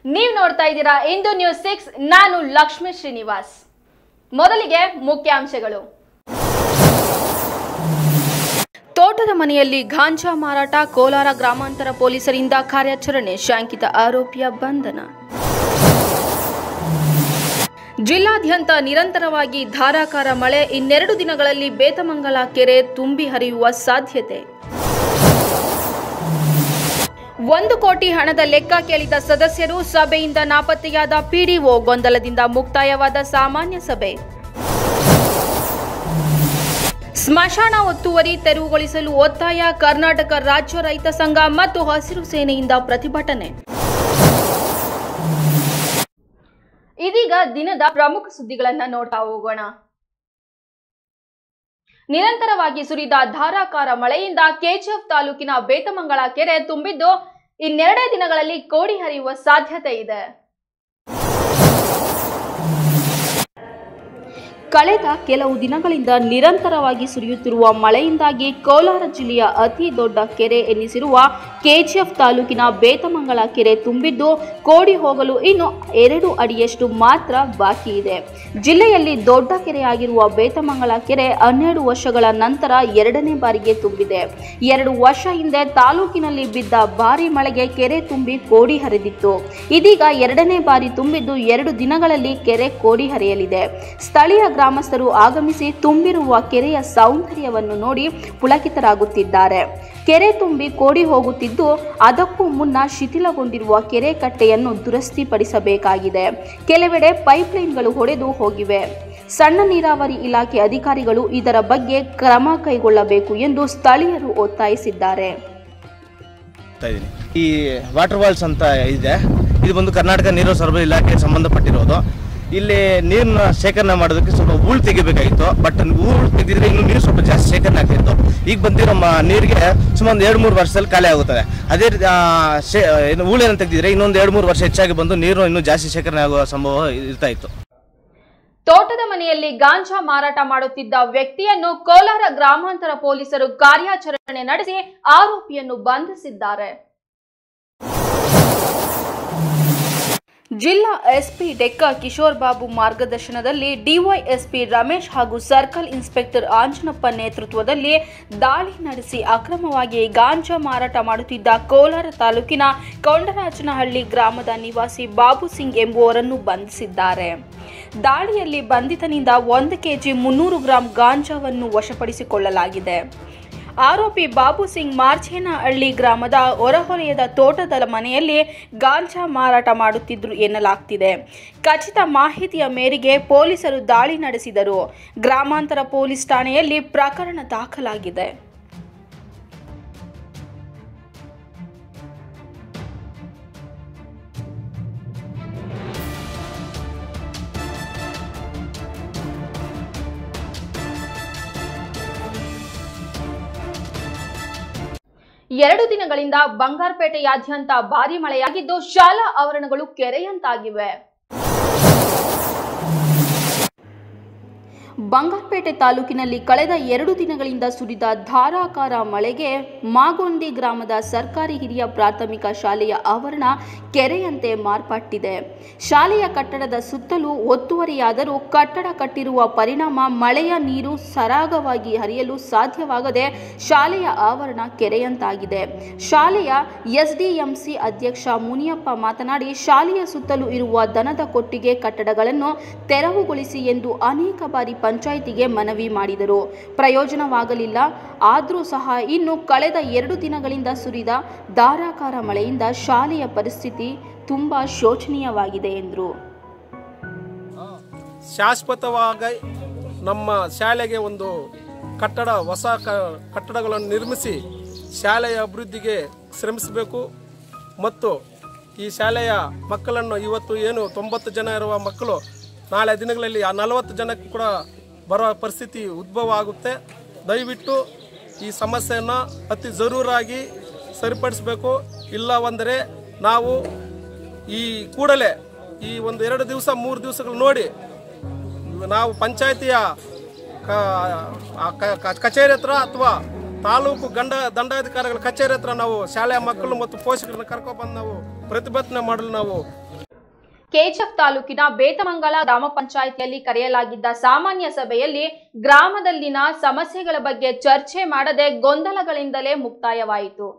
ನೀವು ನೋಡ್ತಾ ಇದ್ದೀರಾ ಇಂದು ನ್ಯೂಸ್ ಸಿಕ್ಸ್ ನಾನು ಲಕ್ಷ್ಮೀ ಶ್ರೀನಿವಾಸ್ ಮೊದಲಿಗೆ ಮುಖ್ಯಾಂಶಗಳು ತೋಟದ ಮನೆಯಲ್ಲಿ ಗಾಂಜಾ ಮಾರಾಟ ಕೋಲಾರ ಗ್ರಾಮಾಂತರ ಪೊಲೀಸರಿಂದ ಕಾರ್ಯಾಚರಣೆ ಶಂಕಿತ ಆರೋಪಿಯ ಬಂಧನ ಜಿಲ್ಲಾದ್ಯಂತ ನಿರಂತರವಾಗಿ ಧಾರಾಕಾರ ಮಳೆ ಇನ್ನೆರಡು ದಿನಗಳಲ್ಲಿ ಬೇತಮಂಗಲ ಕೆರೆ ತುಂಬಿ ಹರಿಯುವ ಸಾಧ್ಯತೆ ಒಂದು ಕೋಟಿ ಹಣದ ಲೆಕ್ಕ ಕೇಳಿದ ಸದಸ್ಯರು ಸಭೆಯಿಂದ ನಾಪತ್ತೆಯಾದ ಪಿಡಿಒ ಗೊಂದಲದಿಂದ ಮುಕ್ತಾಯವಾದ ಸಾಮಾನ್ಯ ಸಭೆ ಸ್ಮಶಾನ ಒತ್ತುವರಿ ತೆರವುಗೊಳಿಸಲು ಒತ್ತಾಯ ಕರ್ನಾಟಕ ರಾಜ್ಯ ರೈತ ಸಂಘ ಮತ್ತು ಹಸಿರು ಸೇನೆಯಿಂದ ಪ್ರತಿಭಟನೆ ಇದೀಗ ದಿನದ ಪ್ರಮುಖ ಸುದ್ದಿಗಳನ್ನ ನೋಡ್ತಾ ಹೋಗೋಣ ನಿರಂತರವಾಗಿ ಸುರಿದ ಧಾರಾಕಾರ ಮಳೆಯಿಂದ ಕೆಜಿಎಫ್ ತಾಲೂಕಿನ ಬೇತಮಂಗಳ ಕೆರೆ ತುಂಬಿದ್ದು ಇನ್ನೆರಡೇ ದಿನಗಳಲ್ಲಿ ಕೋಡಿ ಹರಿಯುವ ಸಾಧ್ಯತೆ ಇದೆ ಕಳೆದ ಕೆಲವು ದಿನಗಳಿಂದ ನಿರಂತರವಾಗಿ ಸುರಿಯುತ್ತಿರುವ ಮಳೆಯಿಂದಾಗಿ ಕೋಲಾರ ಜಿಲ್ಲೆಯ ಅತಿ ದೊಡ್ಡ ಕೆರೆ ಎನ್ನಿಸಿರುವ ಕೆಜಿಎಫ್ ತಾಲೂಕಿನ ಬೇತಮಂಗಲ ಕೆರೆ ತುಂಬಿದ್ದು ಕೋಡಿ ಹೋಗಲು ಇನ್ನು ಎರಡು ಅಡಿಯಷ್ಟು ಮಾತ್ರ ಬಾಕಿ ಇದೆ ಜಿಲ್ಲೆಯಲ್ಲಿ ದೊಡ್ಡ ಕೆರೆಯಾಗಿರುವ ಬೇತಮಂಗಲ ಕೆರೆ ಹನ್ನೆರಡು ವರ್ಷಗಳ ನಂತರ ಎರಡನೇ ಬಾರಿಗೆ ತುಂಬಿದೆ ಎರಡು ವರ್ಷ ಹಿಂದೆ ತಾಲೂಕಿನಲ್ಲಿ ಬಿದ್ದ ಭಾರಿ ಮಳೆಗೆ ಕೆರೆ ತುಂಬಿ ಕೋಡಿ ಹರಿದಿತ್ತು ಇದೀಗ ಎರಡನೇ ಬಾರಿ ತುಂಬಿದ್ದು ಎರಡು ದಿನಗಳಲ್ಲಿ ಕೆರೆ ಕೋಡಿ ಹರಿಯಲಿದೆ ಸ್ಥಳೀಯ ಗ್ರಾಮಸ್ಥರು ಆಗಮಿಸಿ ತುಂಬಿರುವ ಕೆರೆಯ ಸೌಂದರ್ಯವನ್ನು ನೋಡಿ ಪುಳಕಿತರಾಗುತ್ತಿದ್ದಾರೆ ಕೆರೆ ತುಂಬಿ ಕೋಡಿ ಹೋಗುತ್ತಿದ್ದು ಅದಕ್ಕೂ ಮುನ್ನ ಶಿಥಿಲಗೊಂಡಿರುವ ಕೆರೆ ಕಟ್ಟೆಯನ್ನು ದುರಸ್ತಿಪಡಿಸಬೇಕಾಗಿದೆ ಕೆಲವೆಡೆ ಪೈಪ್ಲೈನ್ಗಳು ಹೊಡೆದು ಹೋಗಿವೆ ಸಣ್ಣ ನೀರಾವರಿ ಇಲಾಖೆ ಅಧಿಕಾರಿಗಳು ಇದರ ಬಗ್ಗೆ ಕ್ರಮ ಕೈಗೊಳ್ಳಬೇಕು ಎಂದು ಸ್ಥಳೀಯರು ಒತ್ತಾಯಿಸಿದ್ದಾರೆ ಮಾಡ್ತಾ ಇದ್ದೀನಿ ಈ ವಾಟರ್ ವಾಲ್ಸ್ ಅಂತ ಇದೆ ಇದು ಬಂದು ಕರ್ನಾಟಕ ನೀರು ಸರಬರಾಜು ಇಲಾಖೆಗೆ ಸಂಬಂಧಪಟ್ಟಿರೋದು ಇಲ್ಲಿ ನೀರನ್ನ ಶೇಖರಣೆ ಮಾಡೋದಕ್ಕೆ ಸ್ವಲ್ಪ ಹೂಳು ತೆಗಿಬೇಕಾಗಿತ್ತು ಬಟ್ ಹೂಳು ತೆಗೆದಿದ್ರೆ ಇನ್ನು ನೀರು ಸ್ವಲ್ಪ ಜಾಸ್ತಿ ಶೇಖರಣೆ ಆಗ್ತಿತ್ತು ಈಗ ಬಂದಿರೋ ಮ ನೀರಿಗೆ ಸುಮಾರು ಒಂದು ಎರಡು ಮೂರು ವರ್ಷದಲ್ಲಿ ಖಾಲಿ ಆಗುತ್ತದೆ ಅದೇ ರೀತಿ ಆ, ಶೇ ಏನು ಹೂಳನ್ನು ತೆಗೆದಿದ್ರೆ ಇನ್ನೊಂದು ಎರಡು ಮೂರು ವರ್ಷ ಹೆಚ್ಚಾಗಿ ಬಂದು ನೀರು ಇನ್ನೂ ಜಾಸ್ತಿ ಶೇಖರಣೆ ಆಗುವ ಸಂಭವ ಇರ್ತಾ ಇತ್ತು ತೋಟದ ಮನೆಯಲ್ಲಿ ಗಾಂಜಾ ಮಾರಾಟ ಮಾಡುತ್ತಿದ್ದ ವ್ಯಕ್ತಿಯನ್ನು ಕೋಲಾರ ಗ್ರಾಮಾಂತರ ಪೊಲೀಸರು ಕಾರ್ಯಾಚರಣೆ ನಡೆಸಿ ಆರೋಪಿಯನ್ನು ಬಂಧಿಸಿದ್ದಾರೆ ಜಿಲ್ಲಾ ಎಸ್ಪಿ ಡೆಕ್ಕ ಕಿಶೋರ್ ಬಾಬು ಮಾರ್ಗದರ್ಶನದಲ್ಲಿ ಡಿವೈಎಸ್ಪಿ ರಮೇಶ್ ಹಾಗೂ ಸರ್ಕಲ್ ಇನ್ಸ್ಪೆಕ್ಟರ್ ಆಂಜನಪ್ಪ ನೇತೃತ್ವದಲ್ಲಿ ದಾಳಿ ನಡೆಸಿ ಅಕ್ರಮವಾಗಿ ಗಾಂಜಾ ಮಾರಾಟ ಮಾಡುತ್ತಿದ್ದ ಕೋಲಾರ ತಾಲೂಕಿನ ಕೊಂಡರಾಜನಹಳ್ಳಿ ಗ್ರಾಮದ ನಿವಾಸಿ ಬಾಬು ಸಿಂಗ್ ಎಂಬುವರನ್ನು ಬಂಧಿಸಿದ್ದಾರೆ ದಾಳಿಯಲ್ಲಿ ಬಂಧಿತನಿಂದ ಒಂದು ಕೆಜಿ ಮುನ್ನೂರು ಗ್ರಾಂ ಗಾಂಜಾವನ್ನು ವಶಪಡಿಸಿಕೊಳ್ಳಲಾಗಿದೆ ಆರೋಪಿ ಬಾಬು ಸಿಂಗ್ ಮಾರ್ಚೇನಹಳ್ಳಿ ಗ್ರಾಮದ ಹೊರಹೊರೆಯದ ತೋಟದ ಮನೆಯಲ್ಲಿ ಗಾಂಜಾ ಮಾರಾಟ ಮಾಡುತ್ತಿದ್ರು ಎನ್ನಲಾಗ್ತಿದೆ ಖಚಿತ ಮಾಹಿತಿಯ ಮೇರೆಗೆ ಪೊಲೀಸರು ದಾಳಿ ನಡೆಸಿದರು ಗ್ರಾಮಾಂತರ ಪೊಲೀಸ್ ಠಾಣೆಯಲ್ಲಿ ಪ್ರಕರಣ ದಾಖಲಾಗಿದೆ ಎರಡು ದಿನಗಳಿಂದ ಬಂಗಾರಪೇಟೆಯಾದ್ಯಂತ ಭಾರಿ ಮಳೆಯಾಗಿದ್ದು ಶಾಲಾ ಆವರಣಗಳು ಕೆರೆಯಂತಾಗಿವೆ ಬಂಗಾರಪೇಟೆ ತಾಲೂಕಿನಲ್ಲಿ ಕಳೆದ ಎರಡು ದಿನಗಳಿಂದ ಸುರಿದ ಧಾರಾಕಾರ ಮಳೆಗೆ ಮಾಗೊಂಡಿ ಗ್ರಾಮದ ಸರ್ಕಾರಿ ಹಿರಿಯ ಪ್ರಾಥಮಿಕ ಶಾಲೆಯ ಆವರಣ ಕೆರೆಯಂತೆ ಮಾರ್ಪಟ್ಟಿದೆ ಶಾಲೆಯ ಕಟ್ಟಡದ ಸುತ್ತಲೂ ಒತ್ತುವರಿಯಾದರೂ ಕಟ್ಟಡ ಕಟ್ಟಿರುವ ಪರಿಣಾಮ ಮಳೆಯ ನೀರು ಸರಾಗವಾಗಿ ಹರಿಯಲು ಸಾಧ್ಯವಾಗದೆ ಶಾಲೆಯ ಆವರಣ ಕೆರೆಯಂತಾಗಿದೆ ಶಾಲೆಯ ಎಸ್ಡಿಎಂಸಿ ಅಧ್ಯಕ್ಷ ಮುನಿಯಪ್ಪ ಮಾತನಾಡಿ ಶಾಲೆಯ ಸುತ್ತಲೂ ಇರುವ ದನದ ಕೊಟ್ಟಿಗೆ ಕಟ್ಟಡಗಳನ್ನು ತೆರವುಗೊಳಿಸಿ ಎಂದು ಅನೇಕ ಬಾರಿ ಪಂಚಾಯಿತಿಗೆ ಮನವಿ ಮಾಡಿದರು ಪ್ರಯೋಜನವಾಗಲಿಲ್ಲ ಆದರೂ ಸಹ ಇನ್ನು ಕಳೆದ ಎರಡು ದಿನಗಳಿಂದ ಸುರಿದ ಧಾರಾಕಾರ ಮಳೆಯಿಂದ ಶಾಲೆಯ ಪರಿಸ್ಥಿತಿ ತುಂಬಾ ಶೋಚನೀಯವಾಗಿದೆ ಎಂದರು ಶಾಶ್ವತವಾಗಿ ನಮ್ಮ ಶಾಲೆಗೆ ಒಂದು ಕಟ್ಟಡ ಹೊಸ ಕ ಕಟ್ಟಡಗಳನ್ನು ನಿರ್ಮಿಸಿ ಶಾಲೆಯ ಅಭಿವೃದ್ಧಿಗೆ ಶ್ರಮಿಸಬೇಕು ಮತ್ತು ಈ ಶಾಲೆಯ ಮಕ್ಕಳನ್ನು ಇವತ್ತು ಏನು ತೊಂಬತ್ತು ಜನ ಇರುವ ಮಕ್ಕಳು ನಾಳೆ ದಿನಗಳಲ್ಲಿ ಆ ನಲವತ್ತು ಜನಕ್ಕೆ ಕೂಡ ಬರೋ ಪರಿಸ್ಥಿತಿ ಉದ್ಭವ ಆಗುತ್ತೆ ದಯವಿಟ್ಟು ಈ ಸಮಸ್ಯೆಯನ್ನು ಅತಿ ಜರೂರಾಗಿ ಸರಿಪಡಿಸಬೇಕು ಇಲ್ಲವಂದರೆ ನಾವು ಈ ಕೂಡಲೇ ಈ ಒಂದು ಎರಡು ದಿವಸ ಮೂರು ದಿವಸಗಳು ನೋಡಿ ನಾವು ಪಂಚಾಯತಿಯ ಕ- ಆ ಕ- ಕ- ಕಚೇರಿ ಹತ್ರ ಅಥವಾ ತಾಲೂಕು ಗಂಡ ದಂಡಾಧಿಕಾರಿಗಳ ಕಚೇರಿ ಹತ್ರ ನಾವು ಶಾಲೆಯ ಮಕ್ಕಳು ಮತ್ತು ಪೋಷಕರನ್ನ ಕರ್ಕೊಬಂದು ನಾವು ಪ್ರತಿಭಟನೆ ಮಾಡಲು ನಾವು ಕೆಜಿಎಫ್ ತಾಲೂಕಿನ ಬೇತಮಂಗಲ ಗ್ರಾಮ ಪಂಚಾಯಿತಿಯಲ್ಲಿ ಕರೆಯಲಾಗಿದ್ದ ಸಾಮಾನ್ಯ ಸಭೆಯಲ್ಲಿ ಗ್ರಾಮದಲ್ಲಿನ ಸಮಸ್ಯೆಗಳ ಬಗ್ಗೆ ಚರ್ಚೆ ಮಾಡದೆ ಗೊಂದಲಗಳಿಂದಲೇ ಮುಕ್ತಾಯವಾಯಿತು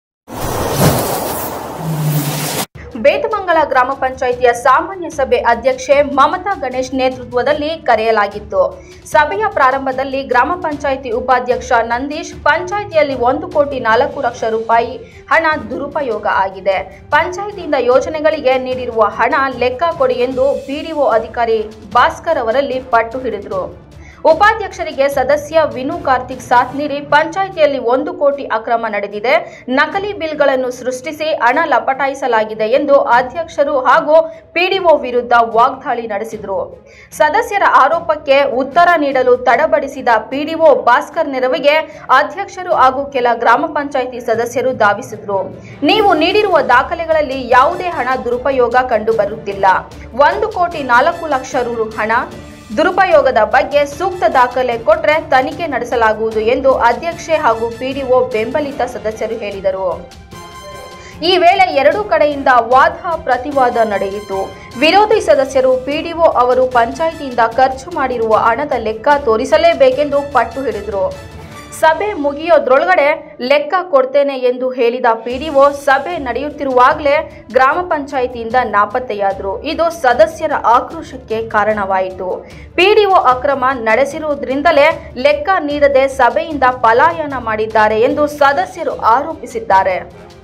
ಬೇತಮಂಗಲ ಗ್ರಾಮ ಪಂಚಾಯಿತಿಯ ಸಾಮಾನ್ಯ ಸಭೆ ಅಧ್ಯಕ್ಷೆ ಮಮತಾ ಗಣೇಶ್ ನೇತೃತ್ವದಲ್ಲಿ ಕರೆಯಲಾಗಿತ್ತು ಸಭೆಯ ಪ್ರಾರಂಭದಲ್ಲಿ ಗ್ರಾಮ ಪಂಚಾಯಿತಿ ಉಪಾಧ್ಯಕ್ಷ ನಂದೀಶ್ ಪಂಚಾಯಿತಿಯಲ್ಲಿ ಒಂದು ಕೋಟಿ ನಾಲ್ಕು ಲಕ್ಷ ರೂಪಾಯಿ ಹಣ ದುರುಪಯೋಗ ಆಗಿದೆ ಪಂಚಾಯಿತಿಯಿಂದ ಯೋಜನೆಗಳಿಗೆ ನೀಡಿರುವ ಹಣ ಲೆಕ್ಕ ಕೊಡಿ ಎಂದು ಬಿಡಿಒ ಅಧಿಕಾರಿ ಭಾಸ್ಕರ್ ಅವರಲ್ಲಿ ಪಟ್ಟು ಹಿಡಿದರು ಉಪಾಧ್ಯಕ್ಷರಿಗೆ ಸದಸ್ಯ ವಿನು ಕಾರ್ತಿಕ್ ಸಾಥ್ ನೀಡಿ ಪಂಚಾಯಿತಿಯಲ್ಲಿ ಒಂದು ಕೋಟಿ ಅಕ್ರಮ ನಡೆದಿದೆ ನಕಲಿ ಬಿಲ್ಗಳನ್ನು ಸೃಷ್ಟಿಸಿ ಹಣ ಲಪಟಾಯಿಸಲಾಗಿದೆ ಎಂದು ಅಧ್ಯಕ್ಷರು ಹಾಗೂ ಪಿಡಿಒ ವಿರುದ್ಧ ವಾಗ್ದಾಳಿ ನಡೆಸಿದರು ಸದಸ್ಯರ ಆರೋಪಕ್ಕೆ ಉತ್ತರ ನೀಡಲು ತಡಬಡಿಸಿದ ಪಿಡಿಒ ಭಾಸ್ಕರ್ ನೆರವಿಗೆ ಅಧ್ಯಕ್ಷರು ಹಾಗೂ ಕೆಲ ಗ್ರಾಮ ಪಂಚಾಯಿತಿ ಸದಸ್ಯರು ಧಾವಿಸಿದರು ನೀವು ನೀಡಿರುವ ದಾಖಲೆಗಳಲ್ಲಿ ಯಾವುದೇ ಹಣ ದುರುಪಯೋಗ ಕಂಡುಬರುತ್ತಿಲ್ಲ ಒಂದು ಕೋಟಿ ನಾಲ್ಕು ಲಕ್ಷ ರು ಹಣ ದುರುಪಯೋಗದ ಬಗ್ಗೆ ಸೂಕ್ತ ದಾಖಲೆ ಕೊಟ್ಟರೆ ತನಿಖೆ ನಡೆಸಲಾಗುವುದು ಎಂದು ಅಧ್ಯಕ್ಷೆ ಹಾಗೂ ಪಿಡಿಒ ಬೆಂಬಲಿತ ಸದಸ್ಯರು ಹೇಳಿದರು ಈ ವೇಳೆ ಎರಡೂ ಕಡೆಯಿಂದ ವಾದ ಪ್ರತಿವಾದ ನಡೆಯಿತು ವಿರೋಧಿ ಸದಸ್ಯರು ಪಿಡಿಒ ಅವರು ಪಂಚಾಯಿತಿಯಿಂದ ಖರ್ಚು ಮಾಡಿರುವ ಹಣದ ಲೆಕ್ಕ ತೋರಿಸಲೇಬೇಕೆಂದು ಪಟ್ಟು ಹಿಡಿದರು ಸಭೆ ಮುಗಿಯೋದ್ರೊಳಗಡೆ ಲೆಕ್ಕ ಕೊಡ್ತೇನೆ ಎಂದು ಹೇಳಿದ ಪಿಡಿಒ ಸಭೆ ನಡೆಯುತ್ತಿರುವಾಗಲೇ ಗ್ರಾಮ ಪಂಚಾಯಿತಿಯಿಂದ ನಾಪತ್ತೆಯಾದರು ಇದು ಸದಸ್ಯರ ಆಕ್ರೋಶಕ್ಕೆ ಕಾರಣವಾಯಿತು ಪಿಡಿಒ ಅಕ್ರಮ ನಡೆಸಿರುವುದರಿಂದಲೇ ಲೆಕ್ಕ ನೀಡದೆ ಸಭೆಯಿಂದ ಪಲಾಯನ ಮಾಡಿದ್ದಾರೆ ಎಂದು ಸದಸ್ಯರು ಆರೋಪಿಸಿದ್ದಾರೆ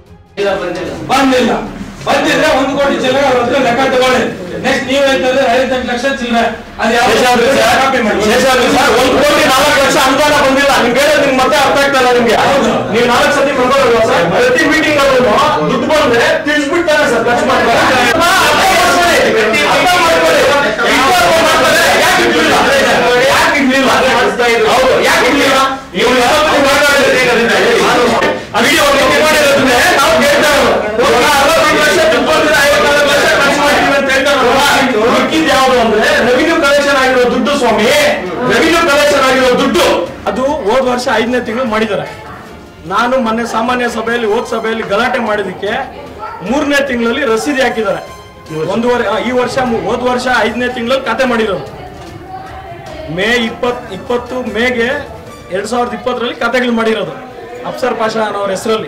ಬಂದಿಲ್ಲ ಬಂದಿದ್ರೆ ಒಂದು ಕೋಟಿ ಚಿಲ್ಲರೆ ಅವ್ರ ಹತ್ರ ಲೆಕ್ಕ ತಗೊಳ್ಳಿ ನೆಕ್ಸ್ಟ್ ನೀವ್ ಹೇಳ್ತಾರೆ ಐವತ್ತೆಂಟು ಲಕ್ಷ ಚಿಲ್ಲರೆ ಅದು ಯಾವ್ದು ಕಾಪಿ ಮಾಡಿ ಒಂದು ಕೋಟಿ ನಾಲ್ಕು ಲಕ್ಷ ಅನುದಾನ ಬಂದಿಲ್ಲ ನಿಮ್ಗೆ ಹೇಳೋದು ನಿಮ್ಗೆ ಮತ್ತೆ ಅರ್ಥ ಆಗ್ತಾ ಇಲ್ಲ ನಿಮ್ಗೆ ನೀವು ನಾಲ್ಕು ಸತಿ ಮಾಡ್ಕೊಳ್ಳಲ್ವಾ ಸರ್ ಪ್ರತಿ ಮೀಟಿಂಗ್ ಅಲ್ಲೂ ದುಡ್ಡು ಬಂದ್ರೆ ತಿಳಿಸ್ಬಿಡ್ತಾರೆ ಸರ್ ಖರ್ಚು ಮಾಡ್ತಾರೆ ಅರ್ಥ ಮಾಡ್ಕೊಳ್ಳಿ. ಅರ್ಥ ಮಾಡ್ಕೊಳ್ಳಿ. ಇಬ್ಬರು ಮಾಡ್ತಾರೆ. ಯಾಕೆ ಇಡ್ಲಿಲ್ಲ? ಯಾಕೆ ಇಡ್ಲಿಲ್ಲ? ಹೌದು ಯಾಕೆ ಇಡ್ಲಿಲ್ಲ? ಇವ್ರು ಯಾವತ್ತೂ ಮಾತಾಡಿದ್ರೆ ಆ ವಿಡಿಯೋ ನೀವು ಮಾಡಿರೋದನ್ನೇ ನಾವು ಕೇಳ್ತಾ ಇರೋದು. ಇವಾಗ ಅರವತ್ತೈದು ಲಕ್ಷ ದುಡ್ಡು ಬಂದಿದೆ, ಐವತ್ನಾಲ್ಕು ಲಕ್ಷ ಖರ್ಚು ಮಾಡಿದೀವಿ ಅಂತ ಹೇಳ್ತಾರಲ್ವಾ? ಮಿಕ್ಕಿದ್ದು ಯಾವುದು ಅಂದ್ರೆ ರೆವಿನ್ಯೂ ಕಲೆಕ್ಷನ್ ಆಗಿರೋ ದುಡ್ಡು ಸ್ವಾಮಿ ರೆವಿನ್ಯೂ ಕಲೆಕ್ಷನ್ ಆಗಿರೋ ದುಡ್ಡು ಅದು ಹೋದ ವರ್ಷ ಐದನೇ ತಿಂಗಳು ಮಾಡಿದ್ದಾರೆ ನಾನು ಮೊನ್ನೆ ಸಾಮಾನ್ಯ ಸಭೆಯಲ್ಲಿ ಹೋದ ಸಭೆಯಲ್ಲಿ ಗಲಾಟೆ ಮಾಡಿದಕ್ಕೆ ಮೂರನೇ ತಿಂಗಳಲ್ಲಿ ರಸೀದಿ ಹಾಕಿದ್ದಾರೆ ಒಂದೂವರೆ ಆ, ಈ ವರ್ಷ ಮು- ಹೋದ ವರ್ಷ ಐದನೇ ತಿಂಗಳಲ್ಲಿ ಖಾತೆ ಮಾಡಿರೋದು ಮೇ ಇಪ್ಪತ್ ಇಪ್ಪತ್ತು ಮೇಗೆ ಎರಡ್ ಸಾವಿರದ ಇಪ್ಪತ್ತರಲ್ಲಿ ಖಾತೆಗಳು ಮಾಡಿರೋದು ಅಫ್ಸರ್ ಪಾಷಾ ಅನ್ನೋರ ಹೆಸರಲ್ಲಿ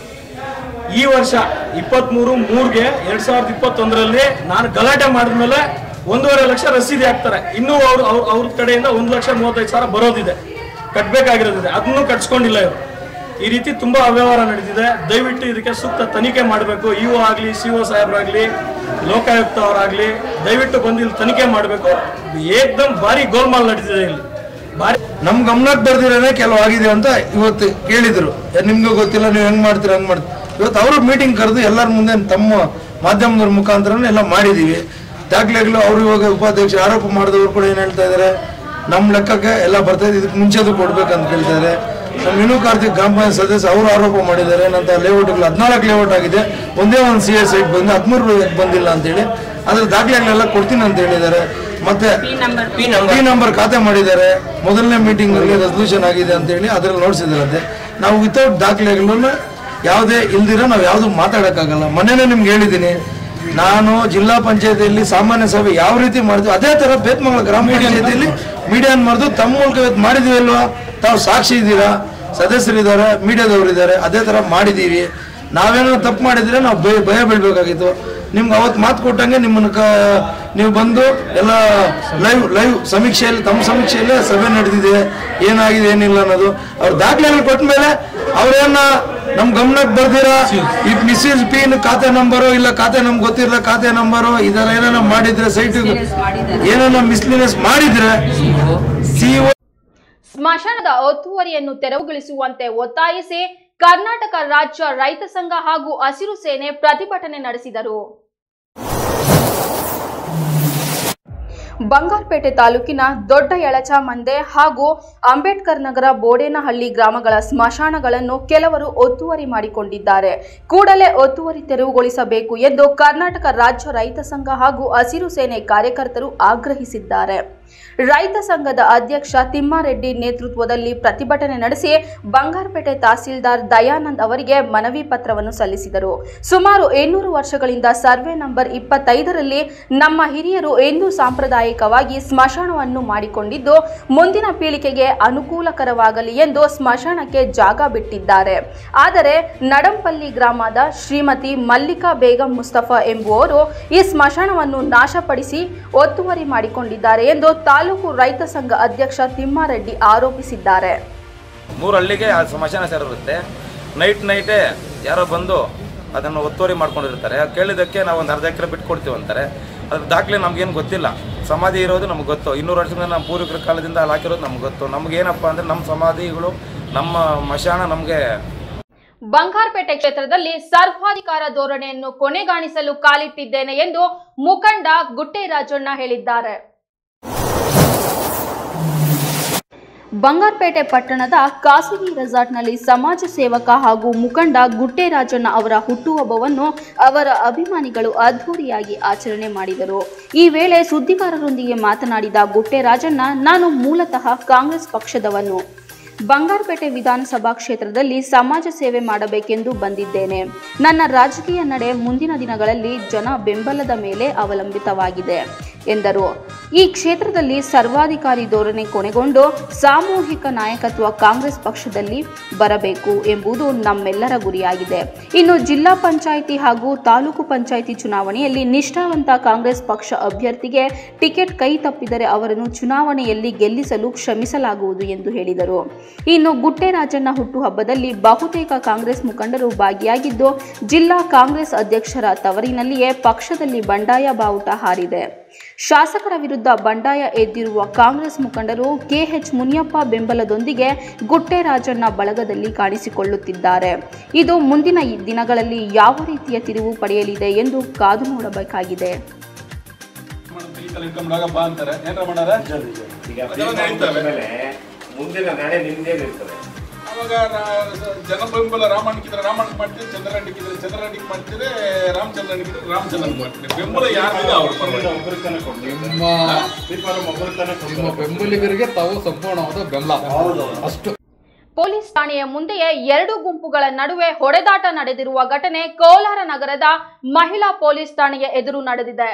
ಈ ವರ್ಷ ಇಪ್ಪತ್ಮೂರು ಮೂರ್ಗೆ ಎರಡ್ ಸಾವಿರದ ಇಪ್ಪತ್ತೊಂದರಲ್ಲಿ ನಾನು ಗಲಾಟೆ ಮಾಡಿದ್ಮೇಲೆ ಒಂದೂವರೆ ಲಕ್ಷ ರಸೀದಿ ಹಾಕ್ತಾರೆ ಇನ್ನೂ ಅವ್ರು ಅವ್ರ ಅವ್ರ ಕಡೆಯಿಂದ ಒಂದು ಲಕ್ಷ ಮೂವತ್ತೈದು ಸಾವಿರ ಬರೋದಿದೆ ಕಟ್ಬೇಕಾಗಿರೋದಿದೆ ಅದನ್ನು ಕಟ್ಸ್ಕೊಂಡಿಲ್ಲ ಇವರು ಈ ರೀತಿ ತುಂಬಾ ಅವ್ಯವಹಾರ ನಡೆದಿದೆ ದಯವಿಟ್ಟು ಇದಕ್ಕೆ ಸೂಕ್ತ ತನಿಖೆ ಮಾಡಬೇಕು ಇ ಒ ಆಗಲಿ ಸಿ ಒ ಸಾಹೇಬ್ರಾಗ್ಲಿ ಲೋಕಾಯುಕ್ತ ಅವರಾಗ್ಲಿ ದಯವಿಟ್ಟು ಬಂದು ಇಲ್ಲಿ ತನಿಖೆ ಮಾಡಬೇಕು ಏಕ್ದಮ್ ಭಾರಿ ಗೋಲ್ಮಾಲ್ ನಡೆದಿದೆ ಇಲ್ಲಿ ಭಾರಿ ನಮ್ ಗಮನಕ್ಕೆ ಬರ್ದಿರೋದೇ ಕೆಲವು ಆಗಿದೆ ಅಂತ ಇವತ್ತು ಕೇಳಿದ್ರು ಏ, ನಿಮ್ಗೂ ಗೊತ್ತಿಲ್ಲ ನೀವು ಹೆಂಗ್ ಮಾಡ್ತೀರಾ ಹಂಗ್ ಮಾಡ್ತೀರಿ ಇವತ್ತು ಅವರು ಮೀಟಿಂಗ್ ಕರೆದು ಎಲ್ಲರ ಮುಂದೆ ತಮ್ಮ ಮಾಧ್ಯಮದವ್ರ ಮುಖಾಂತರನೇ ಎಲ್ಲ ಮಾಡಿದೀವಿ ದಾಖಲೆಗಳು ಅವರು ಇವಾಗ ಉಪಾಧ್ಯಕ್ಷ ಆರೋಪ ಮಾಡಿದವರು ಕೂಡ ಏನ್ ಹೇಳ್ತಾ ಇದಾರೆ ನಮ್ಮ ಲೆಕ್ಕಕ್ಕೆ ಎಲ್ಲ ಬರ್ತಾ ಇದೆ ಇದಕ್ಕೆ ಮುಂಚೆದು ಕೊಡ್ಬೇಕಂತ ಕೇಳ್ತಾ ಇದಾರೆ ನಮ್ಮ ವಿನು ಕಾರ್ತಿಕ್ ಗ್ರಾಮ ಪಂಚಾಯತ್ ಸದಸ್ಯ ಅವರು ಆರೋಪ ಮಾಡಿದ್ದಾರೆ ನಂತರ ಲೇಔಟ್ಗಳು ಹದಿನಾಲ್ಕು ಲೇಔಟ್ ಆಗಿದೆ ಒಂದೇ ಒಂದು ಸಿ ಎಸ್ ಐಟ್ ಬಂದು ಹದಿಮೂರು ಬಂದಿಲ್ಲ ಅಂತೇಳಿ ಅದ್ರ ದಾಖಲೆಗಳೆಲ್ಲ ಕೊಡ್ತೀನಿ ಅಂತ ಹೇಳಿದ್ದಾರೆ ಮತ್ತೆ ಪಿ ನಂಬರ್ ಖಾತೆ ಮಾಡಿದ್ದಾರೆ ಮೊದಲನೇ ಮೀಟಿಂಗ್ ಅಲ್ಲಿ ರೆಸಲ್ಯೂಷನ್ ಆಗಿದೆ ಅಂತ ಹೇಳಿ ಅದ್ರಲ್ಲಿ ನೋಡ್ಸಿದ್ರಂತೆ ನಾವು ವಿತೌಟ್ ದಾಖಲೆಗಳನ್ನು ಯಾವುದೇ ಇಲ್ದಿರ ನಾವು ಯಾವುದು ಮಾತಾಡಕ್ಕಾಗಲ್ಲ ಮೊನ್ನೆನೇ ನಿಮ್ಗೆ ಹೇಳಿದ್ದೀನಿ ನಾನು ಜಿಲ್ಲಾ ಪಂಚಾಯತಿಯಲ್ಲಿ ಸಾಮಾನ್ಯ ಸಭೆ ಯಾವ ರೀತಿ ಮಾಡಿದ್ವಿ ಅದೇ ತರ ಬೇತ್ಮಂಗಲ ಗ್ರಾಮ ಪಂಚಾಯತಿಯಲ್ಲಿ ಮೀಡಿಯಾನ್ ಮಾಡಿದ್ದು ತಮ್ಮ ಮೂಲಕ ಇವತ್ತು ಮಾಡಿದೀವಿ ಅಲ್ವಾ ತಾವು ಸಾಕ್ಷಿ ಇದ್ದೀರಾ ಸದಸ್ಯರಿದ್ದಾರೆ ಮೀಡಿಯಾದವರು ಇದ್ದಾರೆ ಅದೇ ತರ ಮಾಡಿದೀವಿ ನಾವೇನೋ ತಪ್ಪು ಮಾಡಿದ್ರೆ ನಾವು ಭಯ ಭಯ ಬೀಳ್ಬೇಕಾಗಿತ್ತು ನಿಮ್ಗೆ ಅವತ್ತು ಮಾತು ಕೊಟ್ಟಂಗೆ ನಿಮ್ಮನ್ನ ಕ ನೀವು ಬಂದು ಎಲ್ಲ ಲೈವ್ ಲೈವ್ ಸಮೀಕ್ಷೆಯಲ್ಲಿ ತಮ್ಮ ಸಮೀಕ್ಷೆಯಲ್ಲೇ ಸಭೆ ನಡೆದಿದೆ ಏನಾಗಿದೆ ಏನಿಲ್ಲ ಅನ್ನೋದು ಅವ್ರ ದಾಖಲೆಗಳು ಕೊಟ್ಟ ಮೇಲೆ ಅವ್ರೇನ ನಮ್ ಗಮನಕ್ಕೆ ಬರ್ದಿರಾ ಈ ಮಿಸ್ಯೂಸ್ ಪಿನ್ ಖಾತೆ ನಂಬರು ಇಲ್ಲ ಖಾತೆ ನಮ್ಗೆ ಗೊತ್ತಿರಲ್ಲ ಖಾತೆ ನಂಬರು ಇದರ ಏನಾರ ಮಾಡಿದ್ರೆ ಸೈಟ್ ಏನಾರ ಮಿಸ್ಲಿನೆಸ್ ಮಾಡಿದ್ರೆ ಸಿಒ ಸ್ಮಶಾನದ ಒತ್ತುವರಿಯನ್ನು ತೆರವುಗೊಳಿಸುವಂತೆ ಒತ್ತಾಯಿಸಿ ಕರ್ನಾಟಕ ರಾಜ್ಯ ರೈತ ಸಂಘ ಹಾಗೂ ಹಸಿರು ಸೇನೆ ಪ್ರತಿಭಟನೆ ನಡೆಸಿದರು ಬಂಗಾರಪೇಟೆ ತಾಲೂಕಿನ ದೊಡ್ಡ ಯಳಚಾಮಂದೆ ಹಾಗೂ ಅಂಬೇಡ್ಕರ್ ನಗರ ಬೋಡೇನಹಳ್ಳಿ ಗ್ರಾಮಗಳ ಸ್ಮಶಾನಗಳನ್ನು ಕೆಲವರು ಒತ್ತುವರಿ ಮಾಡಿಕೊಂಡಿದ್ದಾರೆ ಕೂಡಲೇ ಒತ್ತುವರಿ ತೆರವುಗೊಳಿಸಬೇಕು ಎಂದು ಕರ್ನಾಟಕ ರಾಜ್ಯ ರೈತ ಸಂಘ ಹಾಗೂ ಹಸಿರು ಸೇನೆ ಕಾರ್ಯಕರ್ತರು ಆಗ್ರಹಿಸಿದ್ದಾರೆ ರೈತ ಸಂಘದ ಅಧ್ಯಕ್ಷ ತಿಮ್ಮಾರೆಡ್ಡಿ ನೇತೃತ್ವದಲ್ಲಿ ಪ್ರತಿಭಟನೆ ನಡೆಸಿ ಬಂಗಾರಪೇಟೆ ತಹಸೀಲ್ದಾರ್ ದಯಾನಂದ್ ಅವರಿಗೆ ಮನವಿ ಪತ್ರವನ್ನು ಸಲ್ಲಿಸಿದರು ಸುಮಾರು ಇನ್ನೂರು ವರ್ಷಗಳಿಂದ ಸರ್ವೆ ನಂಬರ್ ಇಪ್ಪತ್ತೈದರಲ್ಲಿ ನಮ್ಮ ಹಿರಿಯರು ಎಂದೂ ಸಾಂಪ್ರದಾಯಿಕವಾಗಿ ಸ್ಮಶಾನವನ್ನು ಮಾಡಿಕೊಂಡಿದ್ದು ಮುಂದಿನ ಪೀಳಿಗೆಗೆ ಅನುಕೂಲಕರವಾಗಲಿ ಎಂದು ಸ್ಮಶಾನಕ್ಕೆ ಜಾಗ ಬಿಟ್ಟಿದ್ದಾರೆ ಆದರೆ ನಡಂಪಲ್ಲಿ ಗ್ರಾಮದ ಶ್ರೀಮತಿ ಮಲ್ಲಿಕಾ ಬೇಗಂ ಮುಸ್ತಫಾ ಎಂಬುವವರು ಈ ಸ್ಮಶಾನವನ್ನು ನಾಶಪಡಿಸಿ ಒತ್ತುವರಿ ಮಾಡಿಕೊಂಡಿದ್ದಾರೆ ಎಂದು ತಾಲೂಕು ರೈತ ಸಂಘ ಅಧ್ಯಕ್ಷ ತಿಮ್ಮಾರೆಡ್ಡಿ ಆರೋಪಿಸಿದ್ದಾರೆ ಮೂರು ಹಳ್ಳಿಗೆ ಆ ಸ್ಮಶಾನ ಸೇರಿರುತ್ತೆ ನೈಟ್ ನೈಟೇ ಯಾರೋ ಬಂದು ಅದನ್ನು ಒತ್ತುವರಿ ಮಾಡ್ಕೊಂಡಿರ್ತಾರೆ ಅದ್ ಕೇಳಿದ್ದಕ್ಕೆ ನಾವು ಒಂದು ಅರ್ಧ ಎಕರೆ ಬಿಟ್ಟು ಕೊಡ್ತೀವಿ ಅಂತಾರೆ ಅದ್ರ ದಾಖಲೆ ನಮ್ಗೇನು ಗೊತ್ತಿಲ್ಲ ಸಮಾಧಿ ಇರೋದು ನಮ್ಗೆ ಗೊತ್ತು ಇನ್ನೂರು ವರ್ಷದಿಂದ ನಮ್ಮ ಪೂರ್ವಿಕರ ಕಾಲದಿಂದ ಅಲ್ಲಿ ಹಾಕಿರೋದು ನಮ್ಗೆ ಗೊತ್ತು ನಮ್ಗೇನಪ್ಪ ಅಂದರೆ ನಮ್ಮ ಸಮಾಧಿಗಳು ನಮ್ಮ ಮಶಾನ ನಮಗೆ ಬಂಗಾರಪೇಟೆ ಕ್ಷೇತ್ರದಲ್ಲಿ ಸರ್ವಾಧಿಕಾರ ಧೋರಣೆಯನ್ನು ಕೊನೆಗಾಣಿಸಲು ಕಾಲಿಟ್ಟಿದ್ದೇನೆ ಎಂದು ಮುಖಂಡ ಗುಟ್ಟೇರಾಜಣ್ಣ ಹೇಳಿದ್ದಾರೆ ಬಂಗಾರಪೇಟೆ ಪಟ್ಟಣದ ಖಾಸಗಿ ರೆಸಾರ್ಟ್ನಲ್ಲಿ ಸಮಾಜ ಸೇವಕ ಹಾಗೂ ಮುಖಂಡ ಗುಟ್ಟೇರಾಜಣ್ಣ ಅವರ ಹುಟ್ಟುಹಬ್ಬವನ್ನು ಅವರ ಅಭಿಮಾನಿಗಳು ಅದ್ಧೂರಿಯಾಗಿ ಆಚರಣೆ ಮಾಡಿದರು ಈ ವೇಳೆ ಸುದ್ದಿಗಾರರೊಂದಿಗೆ ಮಾತನಾಡಿದ ಗುಟ್ಟೇರಾಜಣ್ಣ ನಾನು ಮೂಲತಃ ಕಾಂಗ್ರೆಸ್ ಪಕ್ಷದವನು ಬಂಗಾರಪೇಟೆ ವಿಧಾನಸಭಾ ಕ್ಷೇತ್ರದಲ್ಲಿ ಸಮಾಜ ಸೇವೆ ಮಾಡಬೇಕೆಂದು ಬಂದಿದ್ದೇನೆ ನನ್ನ ರಾಜಕೀಯ ನಡೆ ಮುಂದಿನ ದಿನಗಳಲ್ಲಿ ಜನ ಬೆಂಬಲದ ಮೇಲೆ ಅವಲಂಬಿತವಾಗಿದೆ ಎಂದರು ಈ ಕ್ಷೇತ್ರದಲ್ಲಿ ಸರ್ವಾಧಿಕಾರಿ ಧೋರಣೆ ಕೊನೆಗೊಂಡು ಸಾಮೂಹಿಕ ನಾಯಕತ್ವ ಕಾಂಗ್ರೆಸ್ ಪಕ್ಷದಲ್ಲಿ ಬರಬೇಕು ಎಂಬುದು ನಮ್ಮೆಲ್ಲರ ಗುರಿಯಾಗಿದೆ ಇನ್ನು ಜಿಲ್ಲಾ ಪಂಚಾಯಿತಿ ಹಾಗೂ ತಾಲೂಕು ಪಂಚಾಯಿತಿ ಚುನಾವಣೆಯಲ್ಲಿ ನಿಷ್ಠಾವಂತ ಕಾಂಗ್ರೆಸ್ ಪಕ್ಷ ಅಭ್ಯರ್ಥಿಗೆ ಟಿಕೆಟ್ ಕೈ ತಪ್ಪಿದರೆ ಅವರನ್ನು ಚುನಾವಣೆಯಲ್ಲಿ ಗೆಲ್ಲಿಸಲು ಶ್ರಮಿಸಲಾಗುವುದು ಎಂದು ಹೇಳಿದರು ಇನ್ನು ಗುಟ್ಟೆರಾಜಣ್ಣ ಹುಟ್ಟುಹಬ್ಬದಲ್ಲಿ ಬಹುತೇಕ ಕಾಂಗ್ರೆಸ್ ಮುಖಂಡರು ಭಾಗಿಯಾಗಿದ್ದು ಜಿಲ್ಲಾ ಕಾಂಗ್ರೆಸ್ ಅಧ್ಯಕ್ಷರ ತವರಿನಲ್ಲಿಯೇ ಪಕ್ಷದಲ್ಲಿ ಬಂಡಾಯ ಬಾವುಟ ಹಾರಿದೆ ಶಾಸಕರ ವಿರುದ್ಧ ಬಂಡಾಯ ಎದ್ದಿರುವ ಕಾಂಗ್ರೆಸ್ ಮುಖಂಡರು ಕೆಎಚ್ ಮುನಿಯಪ್ಪ ಬೆಂಬಲದೊಂದಿಗೆ ಗುಟ್ಟೆರಾಜಣ್ಣ ಬಳಗದಲ್ಲಿ ಕಾಣಿಸಿಕೊಳ್ಳುತ್ತಿದ್ದಾರೆ ಇದು ಮುಂದಿನ ಈ ದಿನಗಳಲ್ಲಿ ಯಾವ ರೀತಿಯ ತಿರುವು ಪಡೆಯಲಿದೆ ಎಂದು ಕಾದು ನೋಡಬೇಕಾಗಿದೆ ಇಟ್ಕೊಂಡಾಗ ಬಾ ಅಂತಾರೆ ಏನ್ರ ಮಾಡಾರ ಅದೆಲ್ಲ ನಡೀತವೆ. ಮುಂದಿನ ನಾಳೆ ನಿಮ್ದೇನಿರ್ತದೆ ಅವಾಗ ರಾ- ಜನ ಬೆಂಬಲ ರಾಮಣ್ಣಕ್ಕಿದ್ರೆ ರಾಮಣ್ಣ ಮಾಡ್ತೀರಿ ಚಂದ್ರರೆಡ್ಡಿಕ್ಕಿದ್ರೆ ಚಂದ್ರರೆಡ್ಡಿಗೆ ಮಾಡ್ತೀರಿ ರಾಮಚಂದ್ರನಿಗಿದ್ರೆ ರಾಮಚಂದ್ರನ್ ಮಾಡ್ತೀರಿ ಬೆಂಬಲ ಯಾರಿದೆ ಅವ್ರ ಪರವಾಗಿ ಒಬ್ಬರು ತನಕ ಕೊಡ್ತೀವಿ ನಿಮ್ಮ ಶ್ರೀಫಾರಂ ಒಬ್ಬರು ತನಕ ನಿಮ್ಮ ಬೆಂಬಲಿಗರಿಗೆ ತಾವು ಸಂಪೂರ್ಣವಾದ ಬೆಂಬಲ ಅಷ್ಟು ಪೊಲೀಸ್ ಠಾಣೆಯ ಮುಂದೆಯೇ ಎರಡು ಗುಂಪುಗಳ ನಡುವೆ ಹೊಡೆದಾಟ ನಡೆದಿರುವ ಘಟನೆ ಕೋಲಾರ ನಗರದ ಮಹಿಳಾ ಪೊಲೀಸ್ ಠಾಣೆಯ ಎದುರು ನಡೆದಿದೆ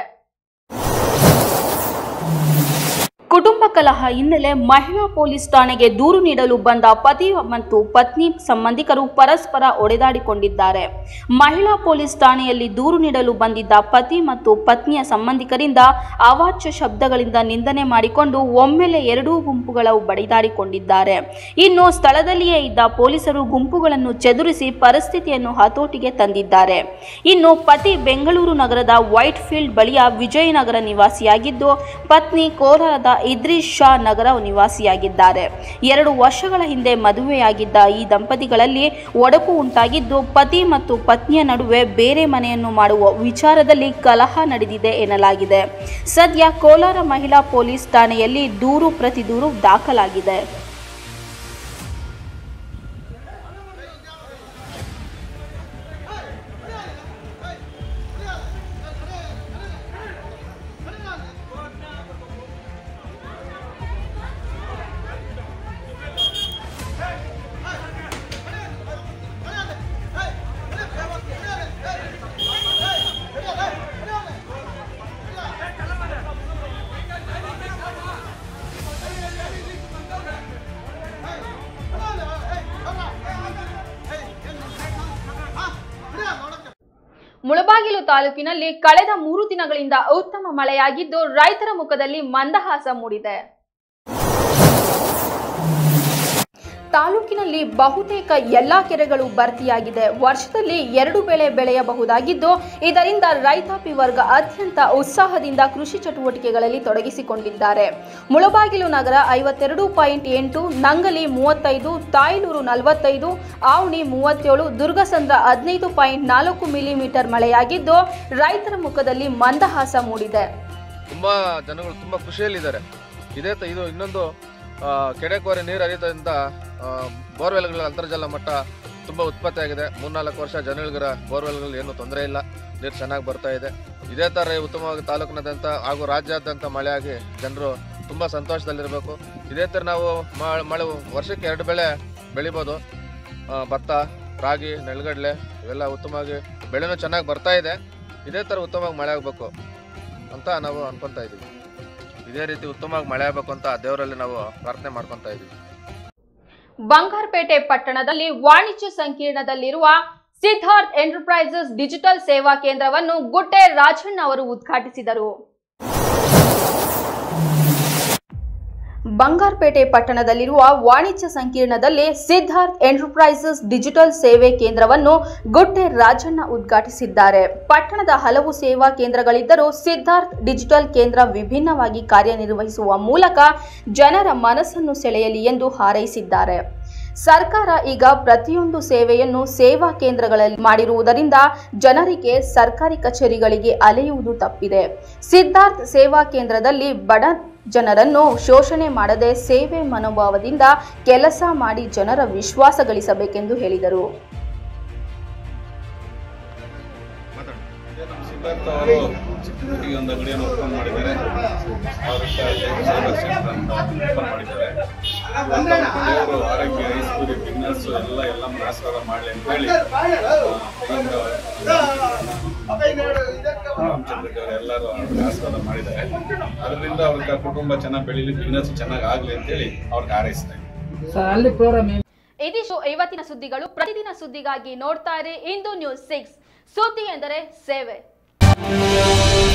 ಕುಟುಂಬ ಕಲಹ ಹಿನ್ನೆಲೆ ಮಹಿಳಾ ಪೊಲೀಸ್ ಠಾಣೆಗೆ ದೂರು ನೀಡಲು ಬಂದ ಪತಿ ಮತ್ತು ಪತ್ನಿ ಸಂಬಂಧಿಕರು ಪರಸ್ಪರ ಹೊಡೆದಾಡಿಕೊಂಡಿದ್ದಾರೆ ಮಹಿಳಾ ಪೊಲೀಸ್ ಠಾಣೆಯಲ್ಲಿ ದೂರು ನೀಡಲು ಬಂದಿದ್ದ ಪತಿ ಮತ್ತು ಪತ್ನಿಯ ಸಂಬಂಧಿಕರಿಂದ ಅವಾಚ್ಯ ಶಬ್ದಗಳಿಂದ ನಿಂದನೆ ಮಾಡಿಕೊಂಡು ಒಮ್ಮೆಲೆ ಎರಡೂ ಗುಂಪುಗಳು ಬಡಿದಾಡಿಕೊಂಡಿದ್ದಾರೆ ಇನ್ನು ಸ್ಥಳದಲ್ಲಿಯೇ ಇದ್ದ ಪೊಲೀಸರು ಗುಂಪುಗಳನ್ನು ಚದುರಿಸಿ ಪರಿಸ್ಥಿತಿಯನ್ನು ಹತೋಟಿಗೆ ತಂದಿದ್ದಾರೆ ಇನ್ನು ಪತಿ ಬೆಂಗಳೂರು ನಗರದ ವೈಟ್ ಫೀಲ್ಡ್ ಬಳಿಯ ವಿಜಯನಗರ ನಿವಾಸಿಯಾಗಿದ್ದು ಪತ್ನಿ ಕೋಲಾರದ ಇದ್ರೀಶ್ ಶಾ ನಗರ ನಿವಾಸಿಯಾಗಿದ್ದಾರೆ ಎರಡು ವರ್ಷಗಳ ಹಿಂದೆ ಮದುವೆಯಾಗಿದ್ದ ಈ ದಂಪತಿಗಳಲ್ಲಿ ಒಡಕು ಉಂಟಾಗಿದ್ದು ಪತಿ ಮತ್ತು ಪತ್ನಿಯ ನಡುವೆ ಬೇರೆ ಮನೆಯನ್ನು ಮಾಡುವ ವಿಚಾರದಲ್ಲಿ ಕಲಹ ನಡೆದಿದೆ ಎನ್ನಲಾಗಿದೆ ಸದ್ಯ ಕೋಲಾರ ಮಹಿಳಾ ಪೊಲೀಸ್ ಠಾಣೆಯಲ್ಲಿ ದೂರು ಪ್ರತಿ ದೂರು ದಾಖಲಾಗಿದೆ ಮುಳಬಾಗಿಲು ತಾಲೂಕಿನಲ್ಲಿ ಕಳೆದ ಮೂರು ದಿನಗಳಿಂದ ಉತ್ತಮ ಮಳೆಯಾಗಿದ್ದು ರೈತರ ಮುಖದಲ್ಲಿ ಮಂದಹಾಸ ಮೂಡಿದೆ ತಾಲೂಕಿನಲ್ಲಿ ಬಹುತೇಕ ಎಲ್ಲಾ ಕೆರೆಗಳು ಭರ್ತಿಯಾಗಿದೆ ವರ್ಷದಲ್ಲಿ ಎರಡು ಬೆಳೆ ಬೆಳೆಯಬಹುದಾಗಿದ್ದು ಇದರಿಂದ ರೈತಾಪಿ ವರ್ಗ ಅತ್ಯಂತ ಉತ್ಸಾಹದಿಂದ ಕೃಷಿ ಚಟುವಟಿಕೆಗಳಲ್ಲಿ ತೊಡಗಿಸಿಕೊಂಡಿದ್ದಾರೆ ಮುಳಬಾಗಿಲು ನಗರ ಐವತ್ತೆರಡು ಪಾಯಿಂಟ್ ಎಂಟು ನಂಗಲಿ ಮೂವತ್ತೈದು ತಾಯ್ಲೂರು ನಲವತ್ತೈದು ಆವಣಿ ಮೂವತ್ತೇಳು ದುರ್ಗಸಂದ್ರ ಹದಿನೈದು ಪಾಯಿಂಟ್ ನಾಲ್ಕು ಮಿಲಿಮೀಟರ್ ಮಳೆಯಾಗಿದ್ದು ರೈತರ ಮುಖದಲ್ಲಿ ಮಂದಹಾಸ ಮೂಡಿದೆ ತುಂಬಾ ಜನಗಳು ತುಂಬಾ ಖುಷಿಯಲ್ಲಿದ್ದಾರೆ ಇದೇ ತ- ಇದು ಇನ್ನೊಂದು ಆ, ಕೆರೆಕೋರೆ ನೀರು ಹರಿಯೋದ್ರಿಂದ ಬೋರ್ವೆಲ್ಗಳ ಅಂತರ್ಜಲ ಮಟ್ಟ ತುಂಬ ಉತ್ಪತ್ತಿಯಾಗಿದೆ ಮೂರ್ನಾಲ್ಕು ವರ್ಷ ಜನಗಳಿಗರ ಬೋರ್ವೆಲ್ಗಳು ಏನು ತೊಂದರೆ ಇಲ್ಲ ನೀರು ಚೆನ್ನಾಗಿ ಬರ್ತಾ ಇದೆ ಇದೇ ಥರ ಉತ್ತಮವಾಗಿ ತಾಲೂಕಿನಾದ್ಯಂತ ಹಾಗೂ ರಾಜ್ಯಾದ್ಯಂತ ಮಳೆಯಾಗಿ ಜನರು ತುಂಬ ಸಂತೋಷದಲ್ಲಿರಬೇಕು ಇದೇ ಥರ ನಾವು ಮ- ಮಳೆ ವರ್ಷಕ್ಕೆ ಎರಡು ಬೆಳೆ ಬೆಳಿಬೋದು ಆ, ಭತ್ತ ರಾಗಿ ನೆಲಗಡಲೆ ಇವೆಲ್ಲ ಉತ್ತಮವಾಗಿ ಬೆಳೆನೂ ಚೆನ್ನಾಗಿ ಬರ್ತಾ ಇದೆ ಇದೇ ಥರ ಉತ್ತಮವಾಗಿ ಮಳೆ ಆಗಬೇಕು ಅಂತ ನಾವು ಅನ್ಕೊತಾ ಇದ್ದೀವಿ ಇದೇ ರೀತಿ ಉತ್ತಮವಾಗಿ ಮಳೆ ಆಗಬೇಕು ಅಂತ ದೇವರಲ್ಲಿ ನಾವು ಪ್ರಾರ್ಥನೆ ಮಾಡ್ಕೊತಾ ಇದ್ದೀವಿ ಬಂಗಾರಪೇಟೆ ಪಟ್ಟಣದಲ್ಲಿ ವಾಣಿಜ್ಯ ಸಂಕೀರ್ಣದಲ್ಲಿರುವ ಸಿದ್ಧಾರ್ಥ್ ಎಂಟರ್ಪ್ರೈಸಸ್ ಡಿಜಿಟಲ್ ಸೇವಾ ಕೇಂದ್ರವನ್ನು ಗುಡ್ಡೆ ರಾಜಣ್ಣ ಅವರು ಉದ್ಘಾಟಿಸಿದರು ಬಂಗಾರಪೇಟೆ ಪಟ್ಟಣದಲ್ಲಿರುವ ವಾಣಿಜ್ಯ ಸಂಕೀರ್ಣದಲ್ಲಿ ಸಿದ್ಧಾರ್ಥ್ ಎಂಟರ್ಪ್ರೈಸಸ್ ಡಿಜಿಟಲ್ ಸೇವೆ ಕೇಂದ್ರವನ್ನು ಗುಡ್ಡೆ ರಾಜಣ್ಣ ಉದ್ಘಾಟಿಸಿದ್ದಾರೆ ಪಟ್ಟಣದ ಹಲವು ಸೇವಾ ಕೇಂದ್ರಗಳಿದ್ದರೂ ಸಿದ್ಧಾರ್ಥ್ ಡಿಜಿಟಲ್ ಕೇಂದ್ರ ವಿಭಿನ್ನವಾಗಿ ಕಾರ್ಯನಿರ್ವಹಿಸುವ ಮೂಲಕ ಜನರ ಮನಸ್ಸನ್ನು ಸೆಳೆಯಲಿ ಎಂದು ಹಾರೈಸಿದ್ದಾರೆ ಸರ್ಕಾರ ಈಗ ಪ್ರತಿಯೊಂದು ಸೇವೆಯನ್ನು ಸೇವಾ ಕೇಂದ್ರಗಳಲ್ಲಿ ಮಾಡಿರುವುದರಿಂದ ಜನರಿಗೆ ಸರ್ಕಾರಿ ಕಚೇರಿಗಳಿಗೆ ಅಲೆಯುವುದು ತಪ್ಪಿದೆ ಸಿದ್ಧಾರ್ಥ್ ಸೇವಾ ಕೇಂದ್ರದಲ್ಲಿ ಬಡ ಜನರನ್ನು ಶೋಷಣೆ ಮಾಡದೆ ಸೇವೆ ಮನೋಭಾವದಿಂದ ಕೆಲಸ ಮಾಡಿ ಜನರ ವಿಶ್ವಾಸ ಗಳಿಸಬೇಕೆಂದು ಹೇಳಿದರು ಸಿದ್ಧಾರ್ಥ ಅವರು ಚಿಕ್ಕಪುಟ್ಟಿಗೆ ಒಂದು ಅಂಗಡಿಯನ್ನು ಓಪನ್ ಮಾಡಿದ್ದಾರೆ ಅವರಿಂದ ಸೈಬರ್ ಸೆಂಟರ್ ಅಂತ ಓಪನ್ ಮಾಡಿದ್ದಾರೆ ಒಂದು ದೇವರು ಆರೋಗ್ಯ ಐಶ್ವರ್ಯ ಬಿಸ್ನೆಸ್ ಎಲ್ಲ ಎಲ್ಲ ಆಶೀರ್ವಾದ ಮಾಡಲಿ ಅಂತ ಹೇಳಿ ರಾಮಚಂದ್ರ ಅವರು ಎಲ್ಲರೂ ಅವ್ರಿಗೆ ಆಶೀರ್ವಾದ ಮಾಡಿದ್ದಾರೆ ಅದರಿಂದ ಅವ್ರಿಗೆ ಕುಟುಂಬ ಚೆನ್ನಾಗಿ ಬೆಳೀಲಿ ಬಿಸ್ನೆಸ್ ಚೆನ್ನಾಗಿ ಆಗಲಿ ಅಂತೇಳಿ ಅವ್ರಿಗೆ ಹಾರೈಸ್ತಾ ಇದ್ದೀನಿ ಇದಿಷ್ಟು ಇವತ್ತಿನ ಸುದ್ದಿಗಳು ಪ್ರತಿದಿನ ಸುದ್ದಿಗಾಗಿ ನೋಡ್ತಾ ಇರಿ ಇಂದು ನ್ಯೂಸ್ ಸಿಕ್ಸ್ ಸುದ್ದಿ ಎಂದರೆ ಸೇವೆ